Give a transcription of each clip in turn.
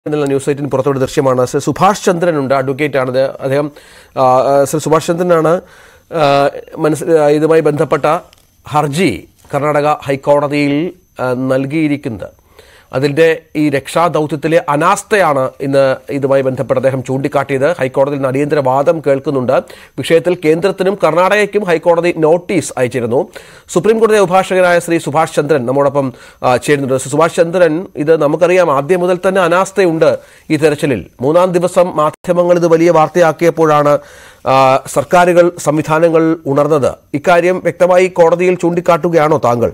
എന്നുള്ള ന്യൂസ് സൈറ്റിന് പുറത്തുവിട്ട ദൃശ്യമാണ് ശ്രീ സുഭാഷ് ചന്ദ്രൻ ഉണ്ട് അഡ്വക്കേറ്റ് ആണിത് അദ്ദേഹം ആ, ആ, ശ്രീ സുഭാഷ് ചന്ദ്രനാണ് ആ, മനസ്സി ആ, ഇതുമായി ബന്ധപ്പെട്ട ഹർജി കർണാടക ഹൈക്കോടതിയിൽ ആ, നൽകിയിരിക്കുന്നത് അതിൻ്റെ ഈ രക്ഷാദൗത്യത്തിലെ അനാസ്ഥയാണ് ഇന്ന് ഇതുമായി ബന്ധപ്പെട്ട് അദ്ദേഹം ചൂണ്ടിക്കാട്ടിയത് ഹൈക്കോടതിയിൽ നിന്ന് അടിയന്തര വാദം കേൾക്കുന്നുണ്ട് വിഷയത്തിൽ കേന്ദ്രത്തിനും കർണാടകയ്ക്കും ഹൈക്കോടതി നോട്ടീസ് അയച്ചിരുന്നു സുപ്രീം കോടതി അഭിഭാഷകനായ ശ്രീ സുഭാഷ് ചന്ദ്രൻ നമ്മോടൊപ്പം ആ, ചേരുന്നുണ്ട് ശ്രീ സുഭാഷ് ചന്ദ്രൻ ഇത് നമുക്കറിയാം ആദ്യം മുതൽ തന്നെ അനാസ്ഥയുണ്ട് ഈ തെരച്ചിലിൽ മൂന്നാം ദിവസം മാധ്യമങ്ങൾ ഇത് വലിയ വാർത്തയാക്കിയപ്പോഴാണ് ആ, സർക്കാരുകൾ സംവിധാനങ്ങൾ ഉണർന്നത് ഇക്കാര്യം വ്യക്തമായി കോടതിയിൽ ചൂണ്ടിക്കാട്ടുകയാണോ താങ്കൾ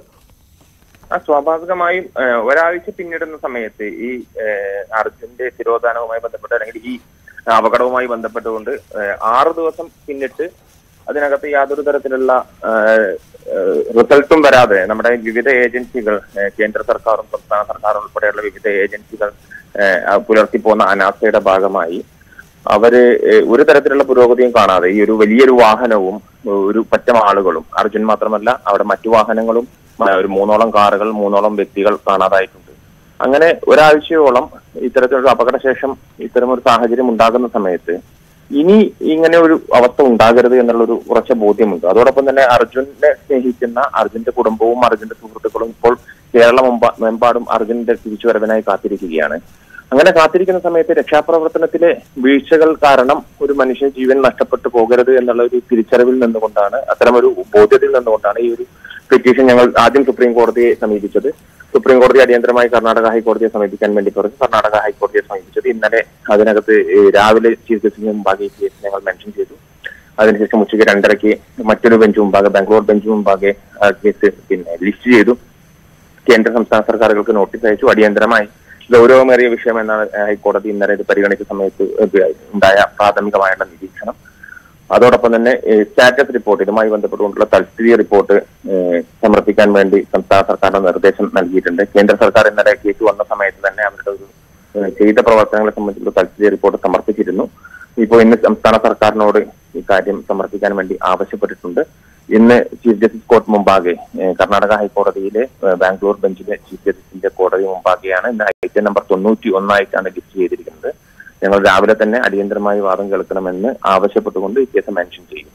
ആ സ്വാഭാവികമായും ഏഹ്, ഒരാഴ്ച പിന്നിടുന്ന സമയത്ത് ഈ ഏഹ്, അർജുന്റെ തിരോധാനവുമായി ബന്ധപ്പെട്ട് അല്ലെങ്കിൽ ഈ അപകടവുമായി ബന്ധപ്പെട്ടുകൊണ്ട് ഏഹ്, ആറ് ദിവസം പിന്നിട്ട് അതിനകത്ത് യാതൊരു തരത്തിലുള്ള ഏഹ്, ഏഹ്, റിസൾട്ടും വരാതെ നമ്മുടെ വിവിധ ഏജൻസികൾ ഏഹ്, കേന്ദ്ര സർക്കാരും സംസ്ഥാന സർക്കാരും ഉൾപ്പെടെയുള്ള വിവിധ ഏജൻസികൾ ഏഹ്, ആ പുലർത്തി പോകുന്ന അനാസ്ഥയുടെ ഭാഗമായി അവര് ഏഹ്, ഒരു തരത്തിലുള്ള പുരോഗതിയും കാണാതെ ഈ ഒരു വലിയൊരു വാഹനവും ഒരു പറ്റം ആളുകളും അർജുൻ മാത്രമല്ല അവിടെ മറ്റു വാഹനങ്ങളും ആ, ഒരു മൂന്നോളം കാറുകൾ മൂന്നോളം വ്യക്തികൾ കാണാതായിട്ടുണ്ട് അങ്ങനെ ഒരാഴ്ചയോളം ഇത്തരത്തിലൊരു അപകടശേഷം ഇത്തരമൊരു സാഹചര്യം ഉണ്ടാകുന്ന സമയത്ത് ഇനി ഇങ്ങനെ ഒരു അവസ്ഥ ഉണ്ടാകരുത് എന്നുള്ളൊരു ഉറച്ച ബോധ്യമുണ്ട് അതോടൊപ്പം തന്നെ അർജുനെ സ്നേഹിക്കുന്ന അർജുന്റെ കുടുംബവും അർജുന്റെ സുഹൃത്തുക്കളും ഇപ്പോൾ കേരളമെമ്പാടും അർജുന്റെ തിരിച്ചുവരവിനായി കാത്തിരിക്കുകയാണ് അങ്ങനെ കാത്തിരിക്കുന്ന സമയത്ത് രക്ഷാപ്രവർത്തനത്തിലെ വീഴ്ചകൾ കാരണം ഒരു മനുഷ്യ ജീവൻ നഷ്ടപ്പെട്ടു പോകരുത് എന്നുള്ള ഒരു തിരിച്ചറിവിൽ നിന്നുകൊണ്ടാണ് അത്തരമൊരു ബോധ്യത്തിൽ നിന്നുകൊണ്ടാണ് ഈ ഒരു പെറ്റീഷൻ ഞങ്ങൾ ആദ്യം സുപ്രീം കോടതിയെ സമീപിച്ചത് സുപ്രീം കോടതി അടിയന്തരമായി കർണാടക ഹൈക്കോടതിയെ സമീപിക്കാൻ വേണ്ടി പറഞ്ഞു കർണാടക ഹൈക്കോടതിയെ സമീപിച്ചത് ഇന്നലെ അതിനകത്ത് ഈ രാവിലെ ചീഫ് ജസ്റ്റിസിന് മുമ്പാകെ ഈ കേസ് ഞങ്ങൾ മെൻഷൻ ചെയ്തു അതിനുശേഷം ഉച്ചയ്ക്ക് രണ്ടരയ്ക്ക് മറ്റൊരു ബെഞ്ച് മുമ്പാകെ ബാംഗ്ലൂർ ബെഞ്ച് മുമ്പാകെ ആ കേസ് പിന്നെ ലിസ്റ്റ് ചെയ്തു കേന്ദ്ര സംസ്ഥാന സർക്കാരുകൾക്ക് നോട്ടീസ് അയച്ചു അടിയന്തരമായി ഗൗരവമേറിയ വിഷയമെന്നാണ് ഹൈക്കോടതി ഇന്നലെ ഇത് പരിഗണിച്ച സമയത്ത് ഇത് ഉണ്ടായ പ്രാഥമികമായുള്ള നിരീക്ഷണം അതോടൊപ്പം തന്നെ സ്റ്റാറ്റസ് റിപ്പോർട്ട് ഇതുമായി ബന്ധപ്പെട്ടുകൊണ്ടുള്ള തൽസ്ഥിതി റിപ്പോർട്ട് ഏഹ്, സമർപ്പിക്കാൻ വേണ്ടി സംസ്ഥാന സർക്കാരിന്റെ നിർദ്ദേശം നൽകിയിട്ടുണ്ട് കേന്ദ്ര സർക്കാർ ഇന്നലെ കേസ് വന്ന സമയത്ത് തന്നെ അവരുടെ ഒരു ഏഹ്, ചെയ്ത പ്രവർത്തനങ്ങളെ സംബന്ധിച്ചുള്ള തൽസ്ഥിതി റിപ്പോർട്ട് സമർപ്പിച്ചിരുന്നു ഇപ്പോൾ ഇന്ന് സംസ്ഥാന സർക്കാരിനോട് ഇക്കാര്യം സമർപ്പിക്കാൻ വേണ്ടി ആവശ്യപ്പെട്ടിട്ടുണ്ട് ഇന്ന് ചീഫ് ജസ്റ്റിസ് കോർട്ട് മുമ്പാകെ ഏഹ്, കർണാടക ഹൈക്കോടതിയിലെ ഏഹ്, ബാംഗ്ലൂർ ബെഞ്ചിലെ ചീഫ് ജസ്റ്റിസിന്റെ കോടതി മുമ്പാകെയാണ് ഇന്ന് ഐറ്റം നമ്പർ തൊണ്ണൂറ്റി ഒന്നായിട്ടാണ് ലിസ്റ്റ് ചെയ്തിരിക്കുന്നത് ഞങ്ങൾ രാവിലെ തന്നെ അടിയന്തരമായി വാദം കേൾക്കണമെന്ന് ആവശ്യപ്പെട്ടുകൊണ്ട് ഈ കേസ് മെൻഷൻ ചെയ്യും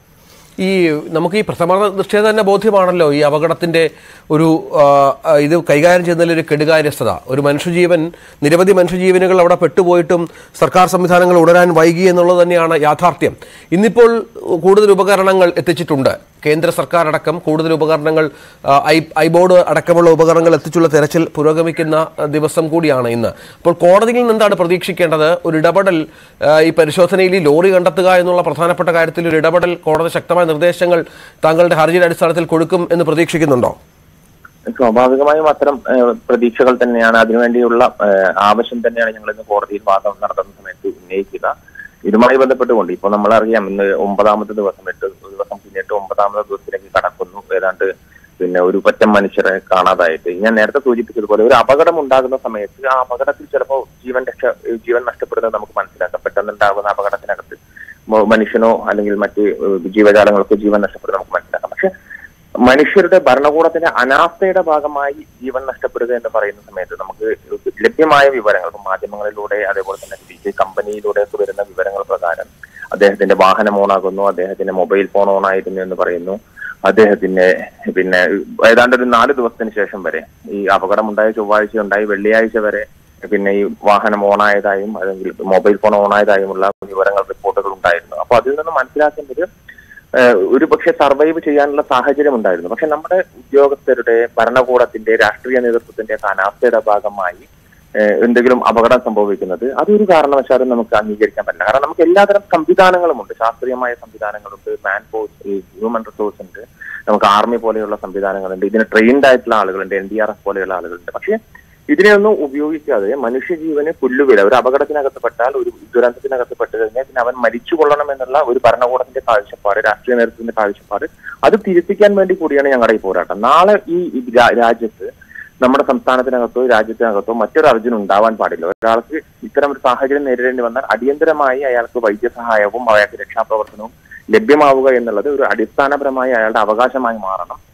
ഈ നമുക്ക് ഈ പ്രഥമ ദൃഷ്ടിയ തന്നെ ബോധ്യമാണല്ലോ ഈ അപകടത്തിന്റെ ഒരു ആ, ആ, ഇത് കൈകാര്യം ചെയ്യുന്നതിൽ ഒരു കെടുകാര്യസ്ഥത ഒരു മനുഷ്യജീവൻ നിരവധി മനുഷ്യജീവനുകൾ അവിടെ പെട്ടുപോയിട്ടും സർക്കാർ സംവിധാനങ്ങൾ ഉണരാൻ വൈകി എന്നുള്ളത് തന്നെയാണ് യാഥാർത്ഥ്യം ഇന്നിപ്പോൾ കൂടുതൽ ഉപകരണങ്ങൾ എത്തിച്ചിട്ടുണ്ട് കേന്ദ്ര സർക്കാർ അടക്കം കൂടുതൽ ഉപകരണങ്ങൾ ആ, ഐ ഐബോർഡ് അടക്കമുള്ള ഉപകരണങ്ങൾ എത്തിച്ചുള്ള തെരച്ചിൽ പുരോഗമിക്കുന്ന ആ, ദിവസം കൂടിയാണ് ഇന്ന് അപ്പോൾ കോടതിയിൽ നിന്ന് എന്താണ് പ്രതീക്ഷിക്കേണ്ടത് ഒരു ഇടപെടൽ ആ, ഈ പരിശോധനയിൽ ഈ ലോറി കണ്ടെത്തുക എന്നുള്ള പ്രധാനപ്പെട്ട കാര്യത്തിൽ ഒരു ഇടപെടൽ കോടതി ശക്തമായ നിർദ്ദേശങ്ങൾ താങ്കളുടെ ഹർജിയുടെ അടിസ്ഥാനത്തിൽ കൊടുക്കും എന്ന് പ്രതീക്ഷിക്കുന്നുണ്ടോ സ്വാഭാവികമായും അത്തരം ഏഹ്, പ്രതീക്ഷകൾ തന്നെയാണ് അതിനുവേണ്ടിയുള്ള ഏഹ്, ആവശ്യം തന്നെയാണ് ഞങ്ങൾ ഇന്ന് കോടതിയിൽ വാദം നടത്തുന്ന സമയത്ത് ഉന്നയിക്കുക ഇതുമായി ബന്ധപ്പെട്ടുകൊണ്ട് ഇപ്പോൾ നമ്മൾ അറിയാം ഇന്ന് ഒമ്പതാമത്തെ ദിവസം എട്ട് ദിവസം പിന്നിട്ട് ഒമ്പതാമത്തെ ദിവസത്തിലേക്ക് കടക്കുന്നു ഏതാണ്ട് പിന്നെ ഒരു പറ്റം മനുഷ്യരെ കാണാതായിട്ട് ഞാൻ നേരത്തെ സൂചിപ്പിച്ചതുപോലെ ഒരു അപകടം ഉണ്ടാകുന്ന സമയത്ത് ആ അപകടത്തിൽ ചിലപ്പോൾ ജീവൻ രക്ഷ ജീവൻ നഷ്ടപ്പെടുന്നത് നമുക്ക് മനസ്സിലാക്കാം പെട്ടെന്നുണ്ടാകുന്ന അപകടത്തിനകത്ത് മ- മനുഷ്യനോ അല്ലെങ്കിൽ മറ്റ് ഏഹ്, ജീവജാലങ്ങൾക്കോ ജീവൻ നഷ്ടപ്പെടുന്നത് നമുക്ക് മനസ്സിലാക്കാം പക്ഷെ മനുഷ്യരുടെ ഭരണകൂടത്തിന്റെ അനാസ്ഥയുടെ ഭാഗമായി ജീവൻ നഷ്ടപ്പെടുക എന്ന് പറയുന്ന സമയത്ത് നമുക്ക് ലഭ്യമായ വിവരങ്ങൾ ഇപ്പം മാധ്യമങ്ങളിലൂടെ അതേപോലെ തന്നെ ഈ കമ്പനിയിലൂടെ ഒക്കെ വരുന്ന വിവരങ്ങൾ പ്രകാരം അദ്ദേഹത്തിന്റെ വാഹനം ഓണാകുന്നു അദ്ദേഹത്തിന്റെ മൊബൈൽ ഫോൺ ഓൺ ആയിരുന്നു എന്ന് പറയുന്നു അദ്ദേഹത്തിന്റെ പിന്നെ ഏതാണ്ട് ഒരു നാല് ദിവസത്തിന് ശേഷം വരെ ഈ അപകടമുണ്ടായ ചൊവ്വാഴ്ച ഉണ്ടായി വെള്ളിയാഴ്ച വരെ പിന്നെ ഈ വാഹനം ഓണായതായും അല്ലെങ്കിൽ മൊബൈൽ ഫോൺ ഓണായതായുമുള്ള വിവരങ്ങൾ റിപ്പോർട്ടുകൾ ഉണ്ടായിരുന്നു അപ്പൊ അതിൽ നിന്ന് മനസ്സിലാക്കേണ്ടത് ഏഹ് ഒരു പക്ഷെ സർവൈവ് ചെയ്യാനുള്ള സാഹചര്യം ഉണ്ടായിരുന്നു പക്ഷെ നമ്മുടെ ഉദ്യോഗസ്ഥരുടെ ഭരണകൂടത്തിന്റെ രാഷ്ട്രീയ നേതൃത്വത്തിന്റെ ഒക്കെ അനാസ്ഥയുടെ ഭാഗമായി ഏഹ് എന്തെങ്കിലും അപകടം സംഭവിക്കുന്നത് അതൊരു കാരണവശാലും നമുക്ക് അംഗീകരിക്കാൻ പറ്റില്ല കാരണം നമുക്ക് എല്ലാതരം സംവിധാനങ്ങളുമുണ്ട് ശാസ്ത്രീയമായ സംവിധാനങ്ങളുണ്ട് മാൻ ഫോഴ്സ് ഹ്യൂമൻ റിസോഴ്സ് ഉണ്ട് നമുക്ക് ആർമി പോലെയുള്ള സംവിധാനങ്ങളുണ്ട് ഇതിന് ട്രെയിൻഡ് ആയിട്ടുള്ള ആളുകളുണ്ട് എൻ ഡി ആർ എഫ് പോലെയുള്ള ആളുകളുണ്ട് പക്ഷേ ഇതിനെയൊന്നും ഉപയോഗിക്കാതെ മനുഷ്യജീവന് പുല്ലുവില ഒരു അപകടത്തിനകത്ത് പെട്ടാൽ ഒരു ദുരന്തത്തിനകത്ത് പെട്ട് കഴിഞ്ഞാൽ പിന്നെ അവൻ മരിച്ചു കൊള്ളണം എന്നുള്ള ഒരു ഭരണകൂടത്തിന്റെ കാഴ്ചപ്പാട് രാഷ്ട്രീയ നേതൃത്വത്തിന്റെ കാഴ്ചപ്പാട് അത് തിരുത്തിക്കാൻ വേണ്ടി കൂടിയാണ് ഞങ്ങളുടെ ഈ പോരാട്ടം നാളെ ഈ ഈ രാ- രാജ്യത്ത് നമ്മുടെ സംസ്ഥാനത്തിനകത്തോ രാജ്യത്തിനകത്തോ മറ്റൊരു അർജുൻ ഉണ്ടാവാൻ പാടില്ല ഒരാൾക്ക് ഇത്തരം ഒരു സാഹചര്യം നേരിടേണ്ടി വന്നാൽ അടിയന്തരമായി അയാൾക്ക് വൈദ്യസഹായവും അയാൾക്ക് രക്ഷാപ്രവർത്തനവും ലഭ്യമാവുക എന്നുള്ളത് ഒരു അടിസ്ഥാനപരമായി അയാളുടെ അവകാശമായി മാറണം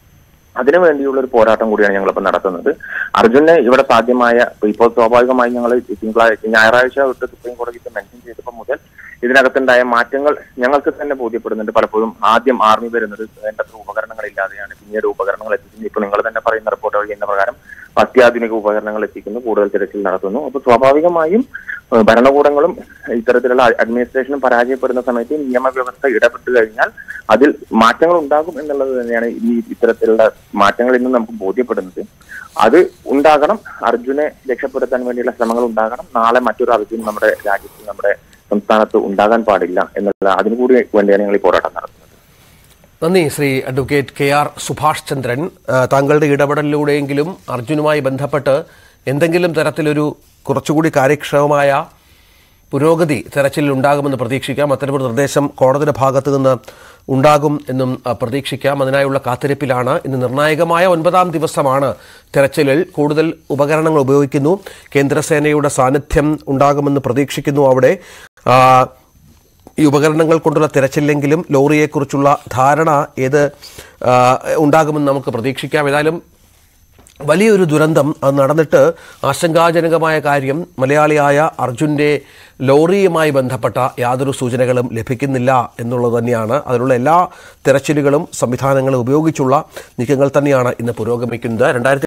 അതിനുവേണ്ടിയുള്ള ഒരു പോരാട്ടം കൂടിയാണ് ഞങ്ങൾ ഇപ്പൊ നടത്തുന്നത് അർജുനെ ഇവിടെ സാധ്യമായ ഇപ്പോൾ സ്വാഭാവികമായി ഞങ്ങൾ തിങ്കളാഴ്ച ഞായറാഴ്ച തൊട്ട് സുപ്രീം കോടതിക്ക് മെൻഷൻ ചെയ്തപ്പോൾ മുതൽ ഇതിനകത്തുണ്ടായ മാറ്റങ്ങൾ ഞങ്ങൾക്ക് തന്നെ ബോധ്യപ്പെടുന്നുണ്ട് പലപ്പോഴും ആദ്യം ആർമി വരുന്നത് വേണ്ടത്ര ഉപകരണങ്ങളില്ലാതെയാണ് പിന്നീട് ഉപകരണങ്ങൾ എത്തിക്കുന്നത് ഇപ്പൊ നിങ്ങൾ തന്നെ പറയുന്ന റിപ്പോർട്ട് കഴിയുന്ന പ്രകാരം അത്യാധുനിക ഉപകരണങ്ങൾ എത്തിക്കുന്നു കൂടുതൽ തിരച്ചിൽ നടത്തുന്നു അപ്പൊ സ്വാഭാവികമായും ഏഹ് ഭരണകൂടങ്ങളും ഇത്തരത്തിലുള്ള അഡ്മിനിസ്ട്രേഷനും പരാജയപ്പെടുന്ന സമയത്ത് നിയമവ്യവസ്ഥ ഇടപെട്ട് കഴിഞ്ഞാൽ അതിൽ മാറ്റങ്ങൾ ഉണ്ടാകും എന്നുള്ളത് തന്നെയാണ് ഈ ഇത്തരത്തിലുള്ള മാറ്റങ്ങളിൽ നിന്ന് നമുക്ക് ബോധ്യപ്പെടുന്നത് അത് ഉണ്ടാകണം അർജുനെ രക്ഷപ്പെടുത്താൻ വേണ്ടിയുള്ള ശ്രമങ്ങൾ ഉണ്ടാകണം നാളെ മറ്റൊരു അർജുൻ നമ്മുടെ രാജ്യത്ത് നമ്മുടെ സംസ്ഥാനത്ത് ഉണ്ടാകാൻ പാടില്ല എന്നുള്ള അതിനു കൂടി വേണ്ടിയാണ് ഞങ്ങൾ ഈ പോരാട്ടം നടത്തുന്നത് നന്ദി Shri advocate K R Subhash Chandran ആ, താങ്കളുടെ ഇടപെടലിലൂടെയെങ്കിലും അർജുനുമായി ബന്ധപ്പെട്ട് എന്തെങ്കിലും തരത്തിലൊരു കുറച്ചുകൂടി കാര്യക്ഷമമായ പുരോഗതി തെരച്ചിലിൽ ഉണ്ടാകുമെന്ന് പ്രതീക്ഷിക്കാം അത്തരമൊരു നിർദ്ദേശം കോടതിയുടെ ഭാഗത്തു നിന്ന് ഉണ്ടാകും എന്നും ആ, പ്രതീക്ഷിക്കാം അതിനായുള്ള കാത്തിരിപ്പിലാണ് ഇന്ന് നിർണായകമായ ഒൻപതാം ദിവസമാണ് തെരച്ചിലിൽ കൂടുതൽ ഉപകരണങ്ങൾ ഉപയോഗിക്കുന്നു കേന്ദ്രസേനയുടെ സാന്നിധ്യം ഉണ്ടാകുമെന്ന് പ്രതീക്ഷിക്കുന്നു അവിടെ ആ, ഈ ഉപകരണങ്ങൾ കൊണ്ടുള്ള തിരച്ചില്ലെങ്കിലും ലോറിയെക്കുറിച്ചുള്ള ധാരണ ഏത് ആ, ഉണ്ടാകുമെന്ന് നമുക്ക് പ്രതീക്ഷിക്കാം ഏതായാലും വലിയൊരു ദുരന്തം അത് നടന്നിട്ട് ആശങ്കാജനകമായ കാര്യം മലയാളിയായ അർജുൻ്റെ ലോറിയുമായി ബന്ധപ്പെട്ട യാതൊരു സൂചനകളും ലഭിക്കുന്നില്ല എന്നുള്ളത് തന്നെയാണ് അതിനുള്ള എല്ലാ തിരച്ചിലുകളും സംവിധാനങ്ങളും ഉപയോഗിച്ചുള്ള നീക്കങ്ങൾ തന്നെയാണ് ഇന്ന് പുരോഗമിക്കുന്നത് രണ്ടായിരത്തി